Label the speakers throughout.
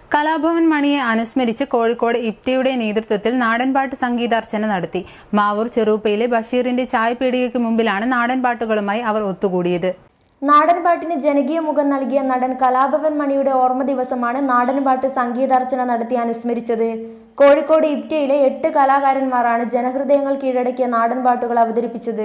Speaker 1: കലാഭവൻ മണിയെ അനുസ്മരിച്ച് കോഴിക്കോട് ഇപ്തിയുടെ നേതൃത്വത്തിൽ നാടൻപാട്ട് സംഗീതാർച്ചന നടത്തി മാവൂർ ചെറുപ്പയിലെ ബഷീറിന്റെ ചായപീടികയ്ക്ക് മുമ്പിലാണ് നാടൻപാട്ടുകളുമായി അവർ ഒത്തുകൂടിയത്
Speaker 2: നാടൻപാട്ടിന് ജനകീയ മുഖം നൽകിയ നടൻ കലാഭവൻ മണിയുടെ ഓർമ്മ ദിവസമാണ് നാടൻപാട്ട് സംഗീതാർച്ചന നടത്തി അനുസ്മരിച്ചത് കോഴിക്കോട് ഇപ്റ്റയിലെ എട്ട് കലാകാരന്മാരാണ് ജനഹൃദയങ്ങൾ കീഴടക്കിയ നാടൻപാട്ടുകൾ അവതരിപ്പിച്ചത്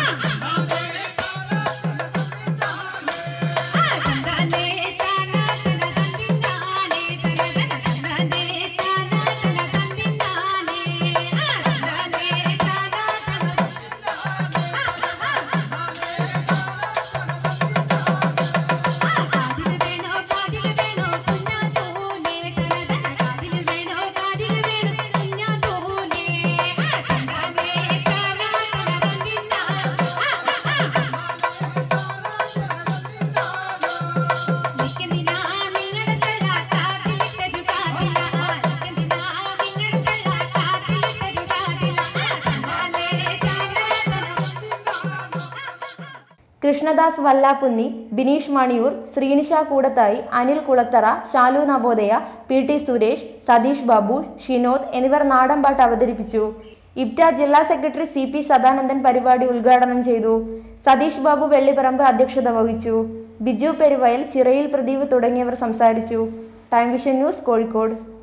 Speaker 2: കൃഷ്ണദാസ് വല്ലാപ്പുന്നി ബിനീഷ് മണിയൂർ ശ്രീനിഷ കൂടത്തായി അനിൽ കുളത്തറ ശാലു നവോദയ പി ടി സുരേഷ് സതീഷ് ബാബു ഷിനോദ് എന്നിവർ നാടൻപാട്ട് അവതരിപ്പിച്ചു ഇബ്റ്റ ജില്ലാ സെക്രട്ടറി സി പി സദാനന്ദൻ പരിപാടി ഉദ്ഘാടനം ചെയ്തു സതീഷ് ബാബു വെള്ളിപ്പറമ്പ് അധ്യക്ഷത വഹിച്ചു ബിജു പെരുവയൽ ചിറയിൽ പ്രദീപ് തുടങ്ങിയവർ സംസാരിച്ചു ടൈം വിഷൻ ന്യൂസ് കോഴിക്കോട്